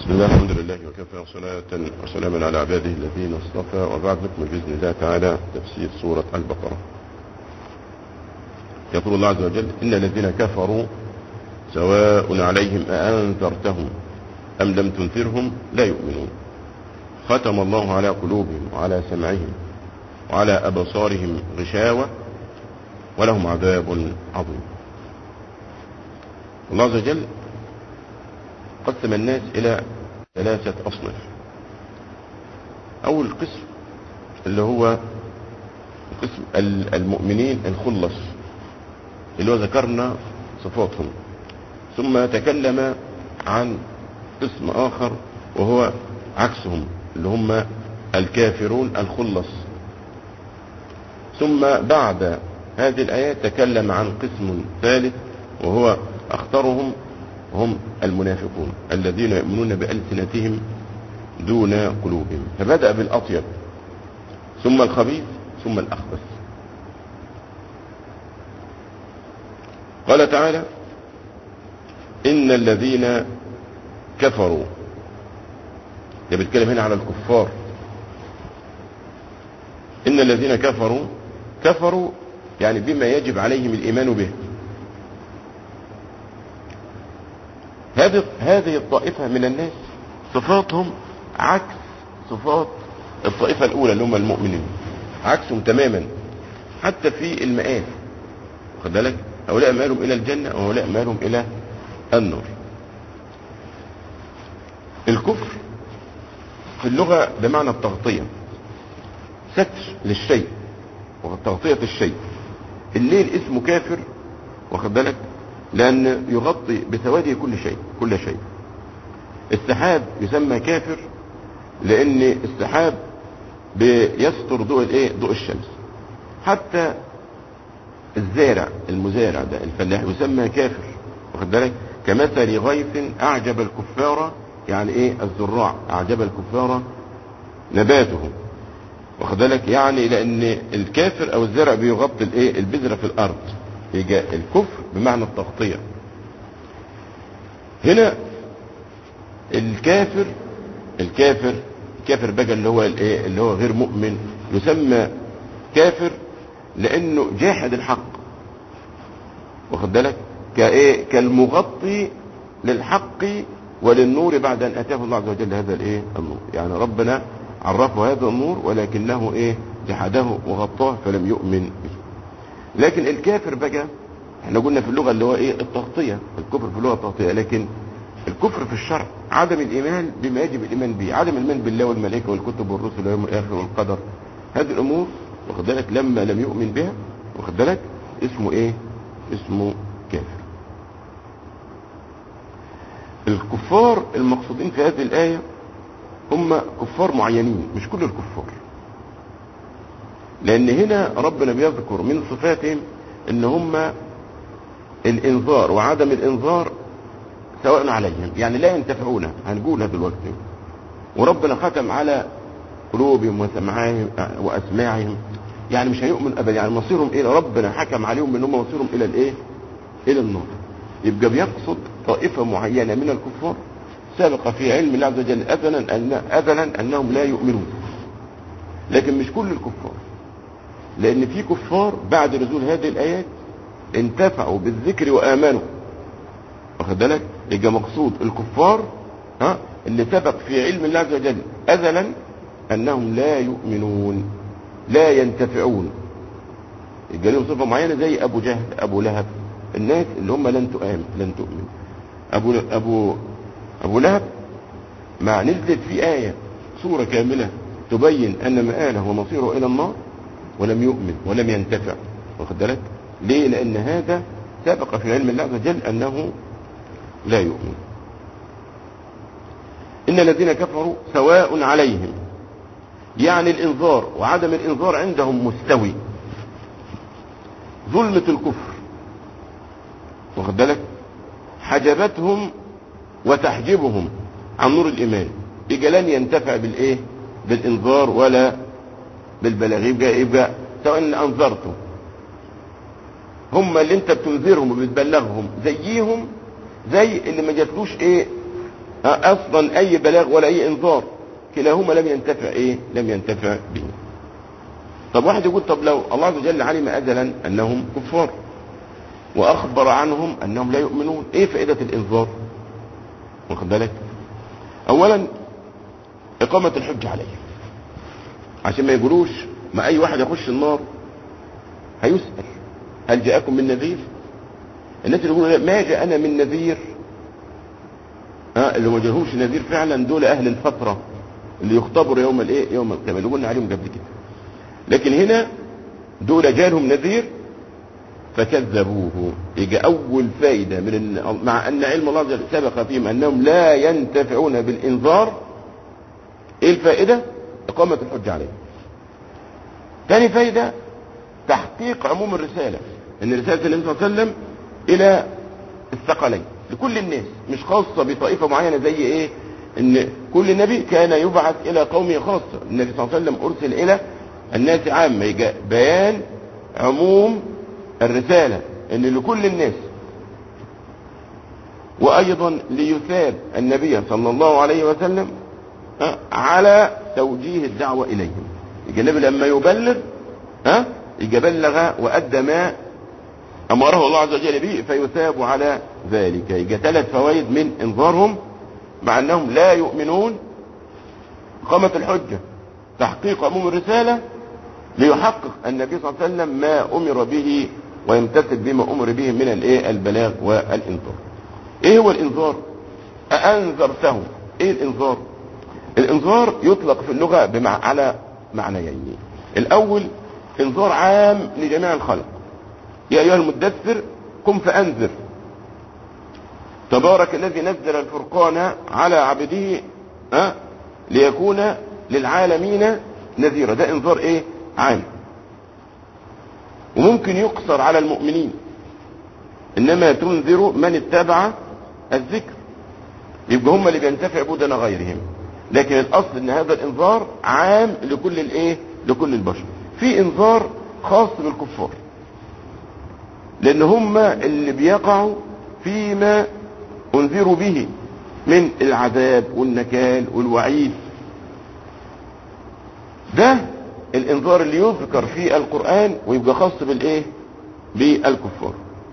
بسم الله الحمد لله وكفى صلاة وسلاما على عباده الذين اصطفى وبعد نكمل بإذن الله تعالى تفسير سورة البقرة يقول الله عز وجل إن الذين كفروا سواء عليهم أأنذرتهم أم لم تنذرهم لا يؤمنون ختم الله على قلوبهم وعلى سمعهم وعلى أبصارهم غشاوة ولهم عذاب عظيم الله عز وجل قسم الناس إلى ثلاثة أصناف أول قسم اللي هو قسم المؤمنين الخلص اللي هو ذكرنا صفاتهم ثم تكلم عن قسم آخر وهو عكسهم اللي هم الكافرون الخلص ثم بعد هذه الآيات تكلم عن قسم ثالث وهو أخطرهم هم المنافقون الذين يؤمنون بألسنتهم دون قلوبهم فبدأ بالأطيب ثم الخبيث ثم الأخبث قال تعالى إن الذين كفروا ده بيتكلم هنا على الكفار إن الذين كفروا كفروا يعني بما يجب عليهم الإيمان به هذه هذه الطائفة من الناس صفاتهم عكس صفات الطائفة الأولى اللي هم المؤمنين عكسهم تماما حتى في المآل واخد بالك هؤلاء مالهم إلى الجنة وهؤلاء مالهم إلى النار الكفر في اللغة بمعنى التغطية ستر للشيء وتغطية الشيء الليل اسمه كافر واخد بالك لأن يغطي بسواده كل شيء كل شيء السحاب يسمى كافر لأن السحاب بيستر ضوء الايه ضوء الشمس حتى الزارع المزارع ده الفلاح يسمى كافر واخد بالك كمثل غيث أعجب الكفار يعني ايه الزراع أعجب الكفار نباته واخد بالك يعني لأن الكافر أو الزرع بيغطي الايه البذرة في الأرض يجي الكفر بمعنى التغطية هنا الكافر الكافر الكافر بقى اللي هو الايه اللي هو غير مؤمن يسمى كافر لانه جاحد الحق واخد بالك كايه كالمغطي للحق وللنور بعد ان اتاه الله عز وجل هذا الايه النور يعني ربنا عرفه هذا النور ولكنه ايه جحده وغطاه فلم يؤمن به لكن الكافر بقى احنا قلنا في اللغة اللي هو ايه التغطية الكفر في اللغة التغطية لكن الكفر في الشرع عدم الايمان بما يجب الايمان به عدم الايمان بالله والملائكة والكتب والرسل واليوم الاخر والقدر هذه الامور واخد بالك لما لم يؤمن بها واخد بالك اسمه ايه اسمه كافر الكفار المقصودين في هذه الآية هم كفار معينين مش كل الكفار لان هنا ربنا بيذكر من صفاتهم ان هم الانذار وعدم الانذار سواء عليهم يعني لا ينتفعون هنقولها دلوقتي وربنا ختم على قلوبهم وسمعهم واسماعهم يعني مش هيؤمن ابدا يعني مصيرهم الى ربنا حكم عليهم ان هم مصيرهم الى الايه الى النار يبقى بيقصد طائفه معينه من الكفار سبق في علم الله عز وجل اذنا ان اذنا انهم لا يؤمنون لكن مش كل الكفار لان في كفار بعد نزول هذه الايات انتفعوا بالذكر وامنوا واخد بالك يبقى مقصود الكفار ها اللي سبق في علم الله عز وجل ازلا انهم لا يؤمنون لا ينتفعون يبقى لهم صفه معينه زي ابو جهل ابو لهب الناس اللي هم لن تؤمن لن تؤمن ابو ابو ابو لهب مع نزلت في ايه سوره كامله تبين ان مآله ومصيره الى النار ولم يؤمن ولم ينتفع واخد بالك ليه لان هذا سبق في علم الله عز وجل انه لا يؤمن ان الذين كفروا سواء عليهم يعني الانذار وعدم الانذار عندهم مستوي ظلمة الكفر واخد بالك حجبتهم وتحجبهم عن نور الايمان يبقى لن ينتفع بالايه بالانذار ولا بالبلاغ يبقى يبقى سواء انذرته هم اللي انت بتنذرهم وبتبلغهم زيهم زي اللي ما جاتلوش ايه اصلا اي بلاغ ولا اي انذار كلاهما لم ينتفع ايه لم ينتفع به طب واحد يقول طب لو الله عز وجل علم ازلا انهم كفار واخبر عنهم انهم لا يؤمنون ايه فائدة الانذار واخد بالك اولا اقامة الحج عليهم عشان ما يقولوش ما اي واحد يخش النار هيسأل هل جاءكم من نذير الناس اللي يقولوا لا، ما جاءنا من نذير ها اللي ما جالهمش نذير فعلا دول اهل الفترة اللي يختبروا يوم الايه يوم القيامة اللي قلنا عليهم قبل كده لكن هنا دول جالهم نذير فكذبوه يجي اول فايدة من إن مع ان علم الله جل سبق فيهم انهم لا ينتفعون بالانذار ايه الفائدة اقامة الحجة عليهم ثاني فايدة تحقيق عموم الرسالة ان رسالة النبي صلى الله عليه وسلم الى الثقلين لكل الناس مش خاصة بطائفة معينة زي ايه ان كل نبي كان يبعث الى قومه خاصة النبي صلى الله عليه وسلم ارسل الى الناس عامة يجي بيان عموم الرسالة ان لكل الناس وايضا ليثاب النبي صلى الله عليه وسلم ها، على توجيه الدعوة اليهم يجي النبي لما يبلغ ها يجي بلغ وادى ما امره الله عز وجل به فيثاب على ذلك يجي ثلاث فوائد من انذارهم مع انهم لا يؤمنون قامت الحجة تحقيق عموم الرسالة ليحقق النبي صلى الله عليه وسلم ما امر به ويمتثل بما امر به من الايه البلاغ والانذار ايه هو الانذار أأنذرتهم ايه الانذار الانذار يطلق في اللغة بمع... على معنيين الاول انذار عام لجميع الخلق يا ايها المدثر قم فانذر تبارك الذي نزل الفرقان على عبده أه؟ ليكون للعالمين نذيرا ده انذار ايه عام وممكن يقصر على المؤمنين انما تنذر من اتبع الذكر يبقى هم اللي بينتفع بدن غيرهم لكن الاصل ان هذا الانذار عام لكل الايه لكل البشر في انذار خاص بالكفار لان هم اللي بيقعوا فيما انذروا به من العذاب والنكال والوعيد ده الانذار اللي يذكر في القرآن ويبقى خاص بالايه بالكفار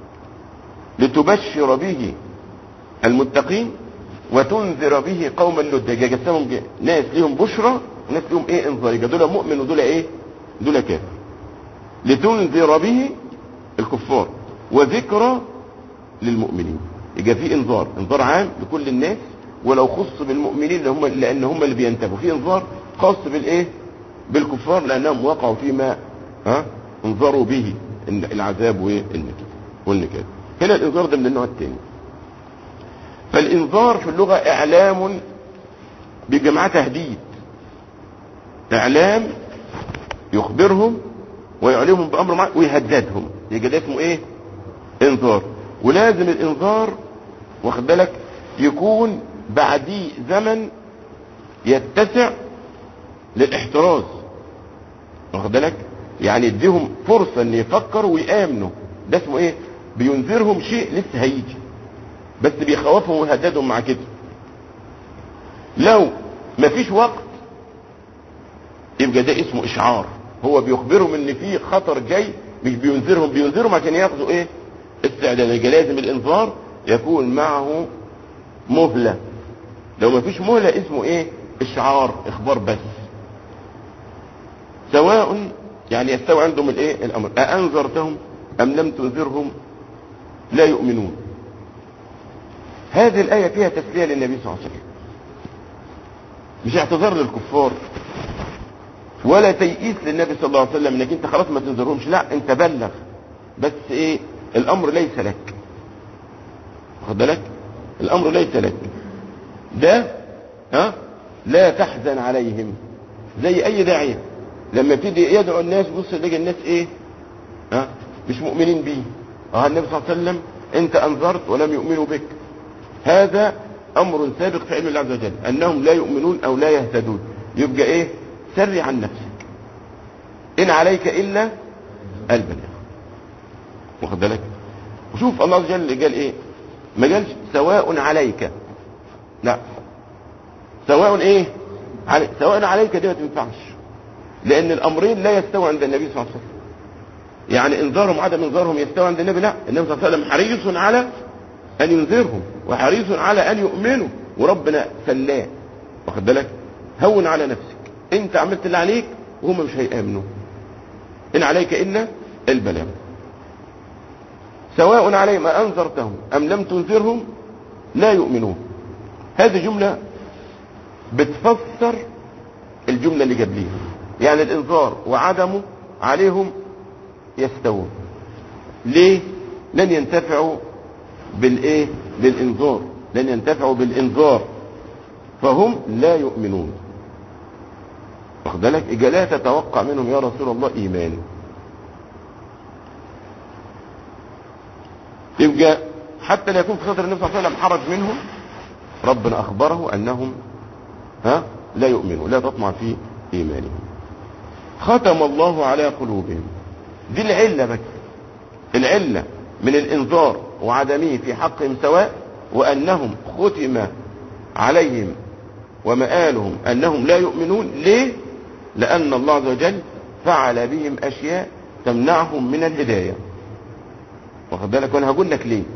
لتبشر به المتقين وتنذر به قوما لدا جسمهم ناس ليهم بشرى وناس ليهم ايه انذار يبقى دول مؤمن ودول ايه دول كافر لتنذر به الكفار وذكرى للمؤمنين يبقى في انذار انذار عام لكل الناس ولو خص بالمؤمنين اللي هم لان هم اللي بينتبهوا في انذار خاص بالايه بالكفار لانهم وقعوا فيما ها انذروا به العذاب والنكد والنكد هنا الانذار ده من النوع الثاني فالانذار في اللغة اعلام بجماعة تهديد اعلام يخبرهم ويعلمهم بامر معين ويهددهم يبقى ده اسمه ايه انذار ولازم الانذار واخد بالك يكون بعديه زمن يتسع للاحتراز واخد بالك يعني يديهم فرصة ان يفكروا ويامنوا ده اسمه ايه بينذرهم شيء لسه هيجي بس بيخوفهم ويهددهم مع كده لو مفيش وقت يبقى ده اسمه اشعار هو بيخبرهم ان في خطر جاي مش بينذرهم بينذرهم عشان ياخذوا ايه استعداد يبقى لازم الانذار يكون معه مهلة لو مفيش مهلة اسمه ايه اشعار اخبار بس سواء يعني يستوى عندهم الايه الامر اانذرتهم ام لم تنذرهم لا يؤمنون هذه الايه فيها تسليه للنبي صلى الله عليه وسلم مش اعتذار للكفار ولا تيئيس للنبي صلى الله عليه وسلم انك انت خلاص ما تنذرهمش لا انت بلغ بس ايه الامر ليس لك واخد بالك الامر ليس لك ده ها لا تحزن عليهم زي اي داعيه لما يبتدي يدعو الناس بص يلاقي الناس ايه ها مش مؤمنين بيه اه النبي صلى الله عليه وسلم انت انذرت ولم يؤمنوا بك هذا امر سابق في علم الله عز وجل انهم لا يؤمنون او لا يهتدون يبقى ايه سري عن نفسك ان عليك الا البلاغ واخد بالك وشوف الله عز وجل قال ايه ما قالش سواء عليك لا سواء ايه علي سواء عليك دي ما تنفعش لان الامرين لا يستوى عند النبي صلى الله عليه وسلم يعني انذارهم عدم انذارهم يستوى عند النبي لا النبي صلى الله عليه وسلم حريص على ان ينذرهم وحريص على ان يؤمنوا وربنا سلاه واخد بالك هون على نفسك انت عملت اللي عليك وهم مش هيامنوا ان عليك الا البلاغ سواء عليهم انذرتهم ام لم تنذرهم لا يؤمنون هذه جمله بتفسر الجمله اللي قبليها يعني الانذار وعدمه عليهم يستوون ليه لن ينتفعوا بالايه بالانذار لن ينتفعوا بالانذار فهم لا يؤمنون واخد بالك إجا لا تتوقع منهم يا رسول الله ايمان يبقى حتى لا يكون في صدر النبي صلى الله عليه وسلم حرج منهم ربنا اخبره انهم ها لا يؤمنوا لا تطمع في ايمانهم ختم الله على قلوبهم دي العلة بك العلة من الانذار وعدمه في حقهم سواء وانهم ختم عليهم ومآلهم انهم لا يؤمنون ليه لان الله عز وجل فعل بهم اشياء تمنعهم من الهداية واخد بالك وانا هقول لك ليه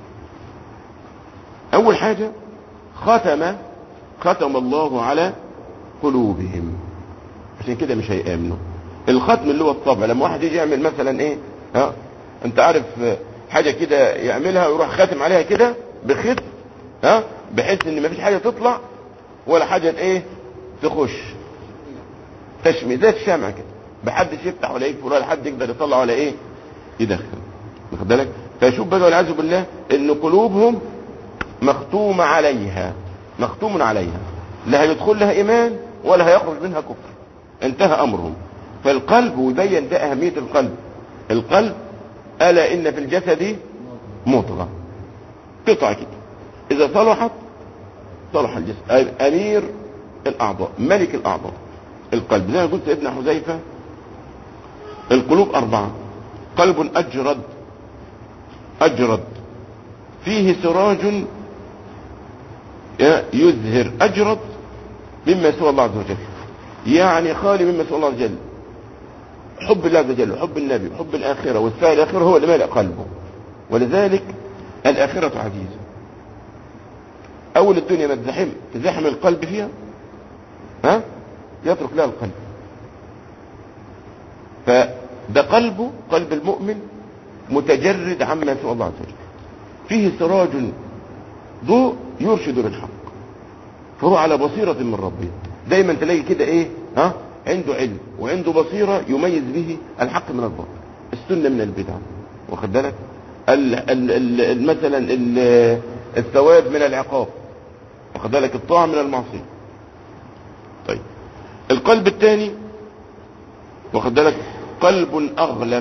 اول حاجة ختم ختم الله على قلوبهم عشان كده مش هيامنوا الختم اللي هو الطبع لما واحد يجي يعمل مثلا ايه ها انت عارف حاجه كده يعملها ويروح خاتم عليها كده بخط ها بحيث ان مفيش حاجه تطلع ولا حاجه ايه تخش تشمي زي الشمع كده محدش يفتح ولا يقفل ولا حد يقدر يطلع ولا ايه يدخل واخد بالك فشوف بقى والعياذ بالله ان قلوبهم مختوم عليها مختوم عليها لا هيدخل لها ايمان ولا هيخرج منها كفر انتهى امرهم فالقلب ويبين ده اهمية القلب القلب الا ان في الجسد مضغة قطعة كده اذا صلحت صلح الجسد امير الاعضاء ملك الاعضاء القلب زي ما قلت ابن حذيفة القلوب اربعة قلب اجرد اجرد فيه سراج يزهر اجرد مما سوى الله عز وجل يعني خالي مما سوى الله عز وجل حب الله عز وجل وحب النبي وحب الآخرة والسعي الآخرة هو اللي مالئ قلبه ولذلك الآخرة عزيزة أول الدنيا ما تزحم تزحم القلب فيها ها يترك لها القلب فده قلبه قلب المؤمن متجرد عما سوى الله عز وجل فيه سراج ضوء يرشد للحق فهو على بصيرة من ربه دايما تلاقي كده ايه ها عنده علم وعنده بصيرة يميز به الحق من الباطل السنة من البدع واخد بالك ال ال ال مثلا ال الثواب من العقاب واخد بالك الطاعة من المعصية طيب القلب الثاني واخد بالك قلب اغلف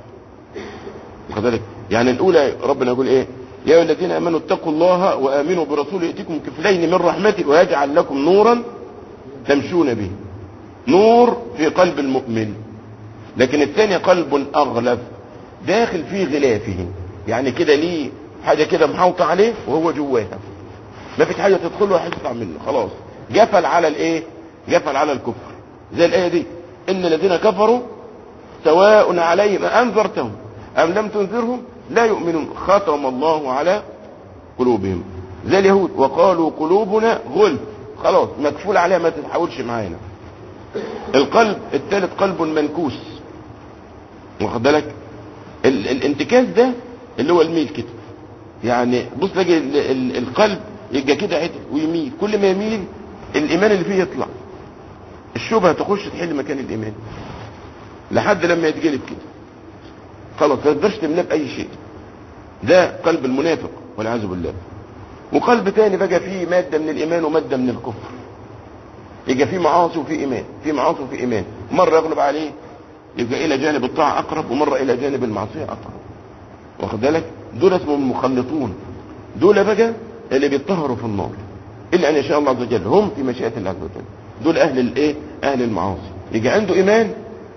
واخد بالك يعني الاولى ربنا يقول ايه يا ايها الذين امنوا اتقوا الله وامنوا برسوله ياتيكم كفلين من رحمته ويجعل لكم نورا تمشون به نور في قلب المؤمن لكن الثاني قلب اغلف داخل في غلافه يعني كده ليه حاجه كده محوطه عليه وهو جواها ما فيش حاجه تدخله وهيطلع منه خلاص جفل على الايه جفل على الكفر زي الايه دي ان الذين كفروا سواء عليهم انذرتهم ام لم تنذرهم لا يؤمنون ختم الله على قلوبهم زي اليهود وقالوا قلوبنا غلف خلاص مكفول عليها ما تتحولش معانا القلب الثالث قلب منكوس واخد بالك ال الانتكاس ده اللي هو الميل كده يعني بص تلاقي القلب يبقى كده عدل ويميل كل ما يميل الايمان اللي فيه يطلع الشبهه تخش تحل مكان الايمان لحد لما يتجلب كده خلاص ما تقدرش تملاه باي شيء ده قلب المنافق والعياذ بالله وقلب تاني بقى فيه ماده من الايمان وماده من الكفر يبقى فيه معاصي وفيه ايمان في معاصي وفيه ايمان مره يغلب عليه يبقى الى جانب الطاعه اقرب ومره الى جانب المعصيه اقرب واخد بالك دول اسمهم المخلطون دول بقى اللي بيطهروا في النار الا ان يشاء الله عز وجل هم في مشيئه الله عز وجل دول اهل الايه اهل المعاصي يجي عنده ايمان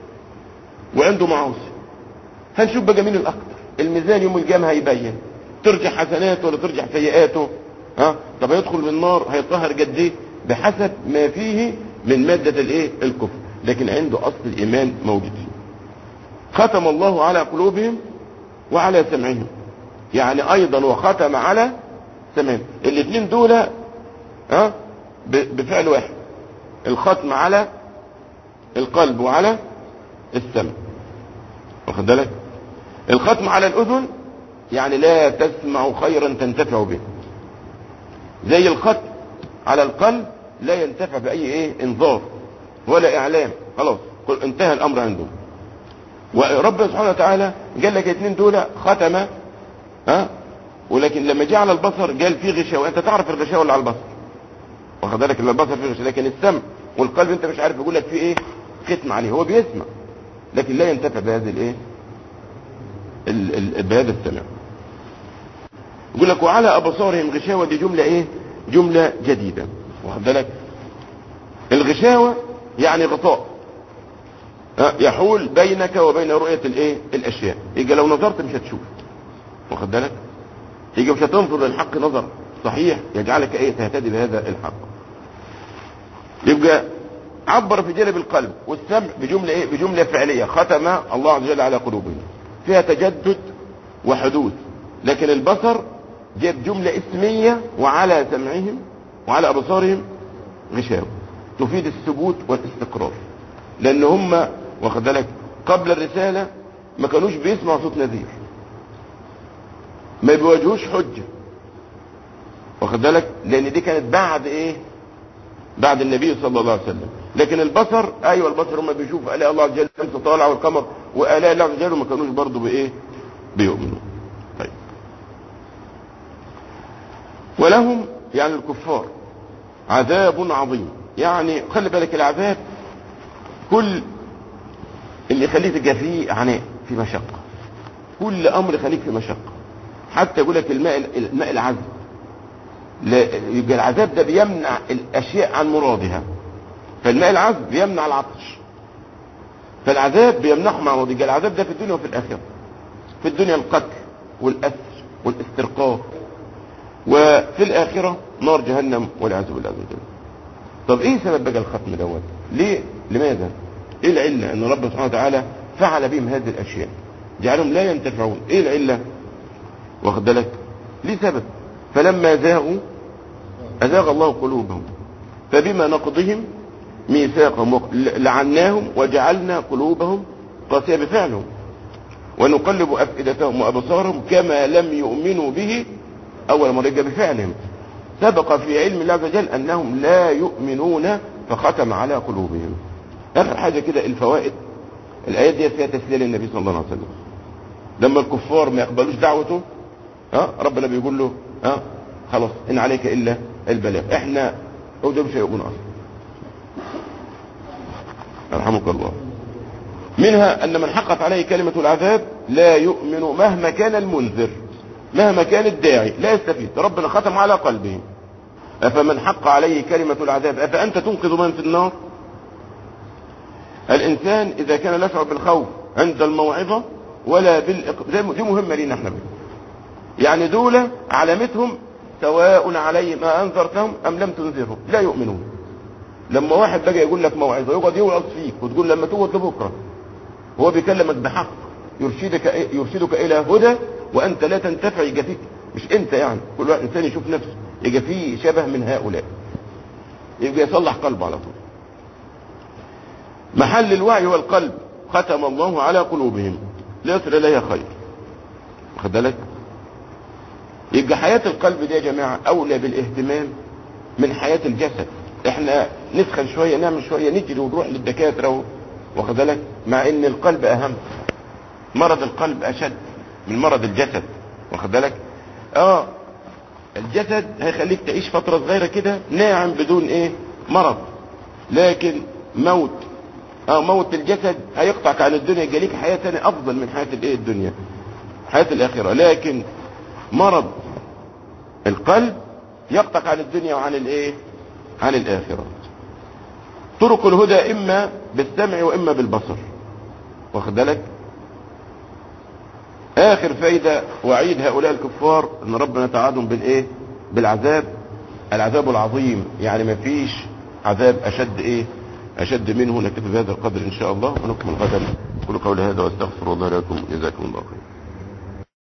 وعنده معاصي هنشوف بقى مين الاكثر الميزان يوم القيامه هيبين ترجع حسناته ولا ترجع سيئاته ها طب هيدخل من النار هيطهر قد ايه بحسب ما فيه من مادة الايه الكفر لكن عنده اصل الايمان موجود فيه ختم الله على قلوبهم وعلى سمعهم يعني ايضا وختم على سمعهم الاثنين دول ها ب- بفعل واحد الختم على القلب وعلى السمع واخد بالك الختم على الاذن يعني لا تسمع خيرا تنتفع به زي الختم على القلب لا ينتفع باي ايه انذار ولا اعلام خلاص قل انتهى الامر عندهم وربنا سبحانه وتعالى قال لك الاثنين دول ختم ها ولكن لما جه على البصر قال في غشاوه انت تعرف الغشاوه اللي على البصر واخد بالك ان البصر فيه غشاوه لكن السمع والقلب انت مش عارف يقول لك فيه ايه ختم عليه هو بيسمع لكن لا ينتفع بهذه الايه ال- ال- بهذا السمع يقول لك وعلى ابصارهم غشاوه دي جمله ايه جمله جديده واخد بالك الغشاوه يعني غطاء ها، يحول بينك وبين رؤيه الايه الاشياء يبقى لو نظرت مش هتشوف واخد بالك يبقى مش هتنظر للحق نظر صحيح يجعلك ايه تهتدي بهذا الحق يبقى عبر في جانب القلب والسمع بجمله ايه بجمله فعليه ختم الله عز وجل على قلوبهم فيها تجدد وحدوث لكن البصر جاب جمله اسميه وعلى سمعهم وعلى ابصارهم غشاوه تفيد الثبوت والاستقرار لان هم واخد بالك قبل الرساله ما كانوش بيسمعوا صوت نذير ما بيواجهوش حجه واخد بالك لان دي كانت بعد ايه بعد النبي صلى الله عليه وسلم لكن البصر ايوه البصر هم بيشوفوا الاء الله عز وجل الشمس طالعه والقمر والاء الله عز وجل وما كانوش برضه بايه بيؤمنوا طيب ولهم يعني الكفار عذاب عظيم يعني خلي بالك العذاب كل اللي يخليك تبقى فيه عناء في مشقه كل امر يخليك في مشقه حتى يقول لك الماء الماء العذب لا يبقى العذاب ده بيمنع الاشياء عن مرادها فالماء العذب بيمنع العطش فالعذاب بيمنعهم عن مرادها يبقى العذاب ده في الدنيا وفي الاخره في الدنيا القتل والاسر والاسترقاق وفي الاخره نار جهنم والعياذ بالله عز وجل طب ايه سبب بقى الختم دوت ليه لماذا ايه العله ان ربنا سبحانه وتعالى فعل بهم هذه الاشياء جعلهم لا ينتفعون ايه العله واخد بالك ليه سبب فلما زاغوا ازاغ الله قلوبهم فبما نقضهم ميثاقهم وق- لعناهم وجعلنا قلوبهم قاسيه بفعلهم ونقلب افئدتهم وابصارهم كما لم يؤمنوا به اول مره يبقى بفعلهم سبق في علم الله عز وجل انهم لا يؤمنون فختم على قلوبهم اخر حاجه كده الفوائد الايات دي فيها تسليه للنبي صلى الله عليه وسلم لما الكفار ما يقبلوش دعوته ها ربنا بيقول له ها خلاص ان عليك الا البلاغ احنا هو ده مش هيؤمن اصلا يرحمك الله منها ان من حقت عليه كلمه العذاب لا يؤمن مهما كان المنذر مهما كان الداعي لا يستفيد ربنا ختم على قلبه افمن حق عليه كلمه العذاب افانت تنقذ من في النار الانسان اذا كان لا يشعر بالخوف عند الموعظه ولا بالإق... ده- دي مهمه لينا احنا بقى. يعني دول علامتهم سواء عليهم انذرتهم ام لم تنذرهم لا يؤمنون لما واحد بقى يقول لك موعظه يقعد يوعظ فيك وتقول لما تقعد لبكره هو بيكلمك بحق يرشدك يرشدك الى هدى وانت لا تنتفع يبقى فيك مش انت يعني كل واحد انسان يشوف نفسه يبقى فيه شبه من هؤلاء يبقى يصلح قلبه على طول محل الوعي والقلب ختم الله على قلوبهم لا يصل اليها خير واخد بالك يبقى حياة القلب دي يا جماعة أولى بالاهتمام من حياة الجسد احنا نسخن شوية نعمل شوية نجري ونروح للدكاترة و- واخد بالك مع ان القلب اهم مرض القلب اشد من مرض الجسد واخد بالك اه الجسد هيخليك تعيش فترة صغيرة كده ناعم بدون ايه مرض لكن موت اه موت الجسد هيقطعك عن الدنيا يجي ليك حياة تانية افضل من حياة الايه الدنيا حياة الاخرة لكن مرض القلب يقطعك عن الدنيا وعن الايه عن الاخرة طرق الهدى اما بالسمع واما بالبصر واخد بالك اخر فايدة وعيد هؤلاء الكفار ان ربنا تعادهم بالايه بالعذاب العذاب العظيم يعني ما فيش عذاب اشد ايه اشد منه نكتفي بهذا القدر ان شاء الله ونكمل غدا كل قول هذا واستغفر الله لكم جزاكم الله خير